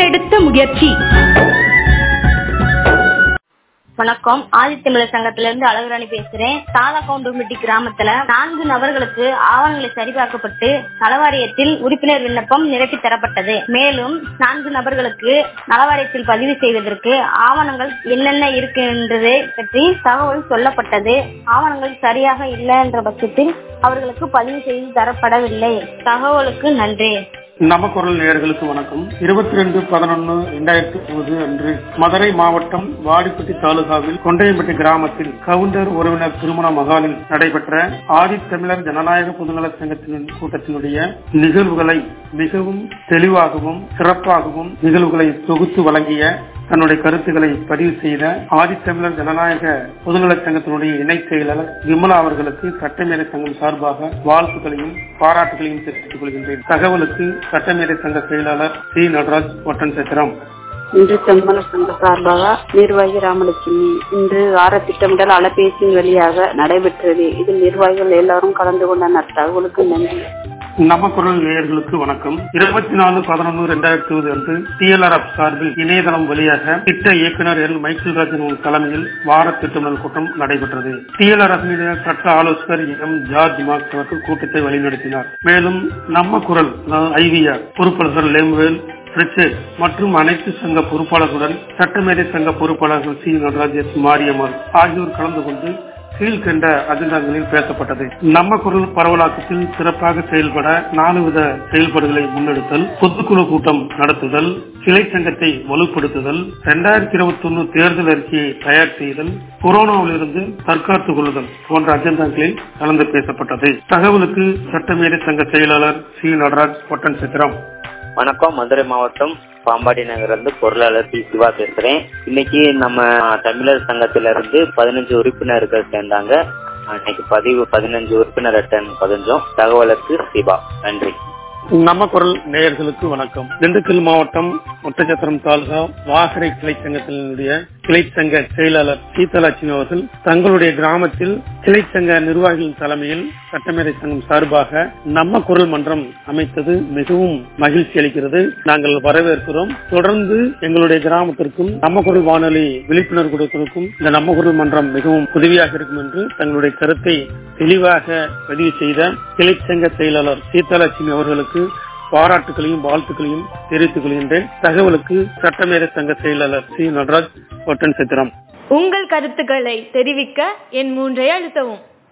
முன்னெடுத்த முயற்சி வணக்கம் ஆதித்தமிழர் சங்கத்துல இருந்து அழகுராணி பேசுறேன் தாளகவுண்டுமிட்டி கிராமத்துல நான்கு நபர்களுக்கு ஆவணங்களை சரிபார்க்கப்பட்டு நலவாரியத்தில் உறுப்பினர் விண்ணப்பம் நிரப்பி தரப்பட்டது மேலும் நான்கு நபர்களுக்கு நலவாரியத்தில் பதிவு செய்வதற்கு ஆவணங்கள் என்னென்ன இருக்கின்றதை பற்றி தகவல் சொல்லப்பட்டது ஆவணங்கள் சரியாக இல்லை என்ற பட்சத்தில் அவர்களுக்கு பதிவு செய்து தரப்படவில்லை தகவலுக்கு நன்றி நம்ம குரல் நேயர்களுக்கு வணக்கம் இருபத்தி ரெண்டு பதினொன்னு இரண்டாயிரத்தி இருபது அன்று மதுரை மாவட்டம் வாடிப்பட்டி தாலுகாவில் கொண்டையம்பட்டி கிராமத்தில் கவுண்டர் உறவினர் திருமண மகாலில் நடைபெற்ற ஆதித்தமிழர் ஜனநாயக பொதுநல சங்கத்தின் கூட்டத்தினுடைய நிகழ்வுகளை மிகவும் தெளிவாகவும் சிறப்பாகவும் நிகழ்வுகளை தொகுத்து வழங்கிய தன்னுடைய கருத்துக்களை பதிவு செய்த ஆதித்தமிழர் ஜனநாயக பொதுநல சங்கத்தினுடைய இணை செயலாளர் விமலா அவர்களுக்கு சட்டமேதை சங்கம் சார்பாக வாழ்த்துக்களையும் பாராட்டுகளையும் தெரிவித்துக் கொள்கின்றேன் தகவலுக்கு சட்டமேதை சங்க செயலாளர் சி நடராஜ் ஒட்டன் சத்திரம் இன்று செம்மல சங்க சார்பாக நிர்வாகி ராமலட்சுமி இன்று வார திட்டமிடல் அலைபேசியின் வழியாக நடைபெற்றது இதில் நிர்வாகிகள் எல்லாரும் கலந்து கொண்டனர் தகவலுக்கு நன்றி நம்ம குரல் நேயர்களுக்கு வணக்கம் இருபத்தி நாலு பதினொன்று இரண்டாயிரத்தி இருபது அன்று டிஎல்ஆர்எஃப் சார்பில் இணையதளம் வழியாக திட்ட இயக்குநர் எல் மைக்கேல் ராஜன் தலைமையில் வார திட்டமிடல் கூட்டம் நடைபெற்றது டிஎல்ஆர்எஃப் சட்ட ஆலோசகர் எம் ஜார்ஜ் மார்க்ஸ் அவர்கள் கூட்டத்தை வழிநடத்தினார் மேலும் நம்ம குரல் ஐவிஆர் பொறுப்பாளர்கள் லேம்வேல் ரிச்சர்ட் மற்றும் அனைத்து சங்க பொறுப்பாளர்களுடன் சட்டமேதை சங்க பொறுப்பாளர்கள் சி நடராஜ் எஸ் மாரியம்மாள் ஆகியோர் கலந்து கொண்டு கீழ்கண்ட அஜெண்டாக்களில் பேசப்பட்டது நம்ம குரல் பரவலாக்கத்தில் சிறப்பாக செயல்பட நாலு வித செயல்பாடுகளை முன்னெடுத்தல் பொதுக்குழு கூட்டம் நடத்துதல் கிளை சங்கத்தை வலுப்படுத்துதல் இரண்டாயிரத்தி இருபத்தி ஒன்னு தேர்தல் அறிக்கையை தயார் செய்தல் கொரோனாவிலிருந்து தற்காத்துக் கொள்ளுதல் போன்ற அஜெண்டாக்களில் கலந்து பேசப்பட்டது தகவலுக்கு சட்டமேதை சங்க செயலாளர் சி நடராஜ் பொட்டன் சித்திரம் வணக்கம் மதுரை மாவட்டம் பாம்பாடி நகர்ல இருந்து பொருளாளர் பி சிவா பேசுறேன் இன்னைக்கு நம்ம தமிழர் சங்கத்தில இருந்து பதினஞ்சு உறுப்பினர்கள் சேர்ந்தாங்க இன்னைக்கு பதிவு பதினஞ்சு உறுப்பினர் அட்டன் பதினஞ்சும் தகவலுக்கு சிவா நன்றி நம்ம குரல் நேயர்களுக்கு வணக்கம் திண்டுக்கல் மாவட்டம் ஒட்டச்சத்திரம் தாலுகா வாகரை கிளை சங்கத்தினுடைய கிளை சங்க செயலாளர் சீதாலட்சுமி அவர்கள் தங்களுடைய கிராமத்தில் கிளை சங்க நிர்வாகிகள் தலைமையில் சட்டமேதை சங்கம் சார்பாக நம்ம குரல் மன்றம் அமைத்தது மிகவும் மகிழ்ச்சி அளிக்கிறது நாங்கள் வரவேற்கிறோம் தொடர்ந்து எங்களுடைய கிராமத்திற்கும் நம்ம குரல் வானொலி விழிப்புணர்வு கொடுப்பதற்கும் இந்த நம்ம குரல் மன்றம் மிகவும் உதவியாக இருக்கும் என்று தங்களுடைய கருத்தை தெளிவாக பதிவு செய்த கிளை சங்க செயலாளர் சீதாலட்சுமி அவர்களுக்கு பாராட்டுகளையும் வாழ்த்துக்களையும் தெரிவித்துக் கொள்கின்றேன் தகவலுக்கு சட்டமேத சங்க செயலாளர் சி நடராஜ் ஒட்டன் சித்திரம் உங்கள் கருத்துக்களை தெரிவிக்க என் மூன்றை அழுத்தவும்